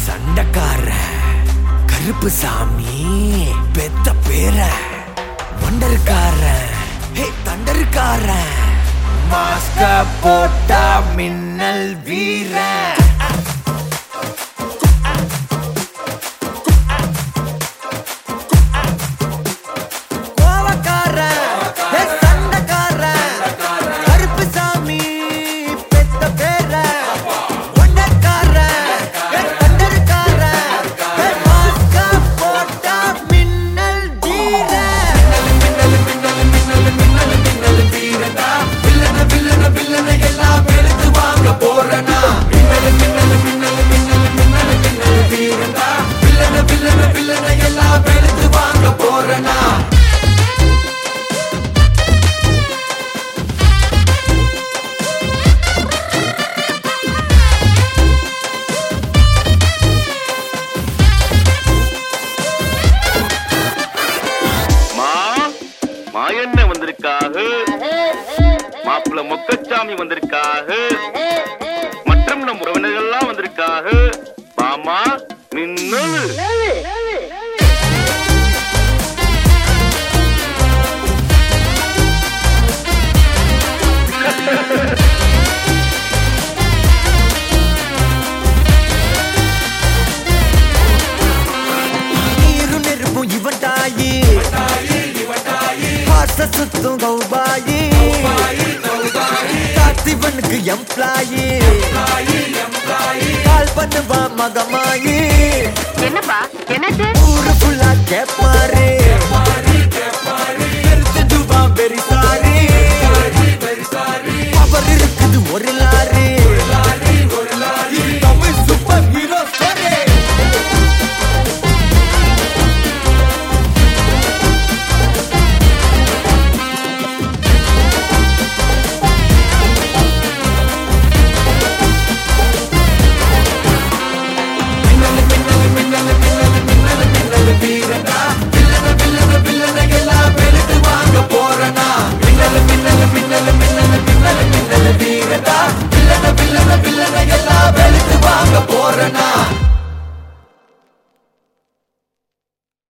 சண்டைக்கார கருப்பு சாமி பெத்த பேர வண்டருக்கார ஹே தண்டருக்கார மாஸ்க போட்டா மின்னல் வீரன் கோவக்காரன், ஏ சண்டைக்காரன், கருப்பு சாமி பெத்த பேரன். ஒண்டக்காரன், ஏ தண்டருக்காரன், ஏ மாஸ்க போட்டா மின்னல் வீரன். மா மாயண்ண வந்திருக்காக மாப்பிள்ள மொக்கச்சாமி வந்திருக்காக மற்றும் நம் உறவினர்கள்லாம் வந்திருக்காக மாமா மின்னல் நீரும் நெருப்பும் இவன் தாயி பாச சுத்தும் கௌபாயி காத்திவனுக்கு எம்ப்ளாயி கால் பண்ணுவா மகமாயி என்னப்பா என்னாச்சு ஊரு ஃபுல்லா கேப்பாரு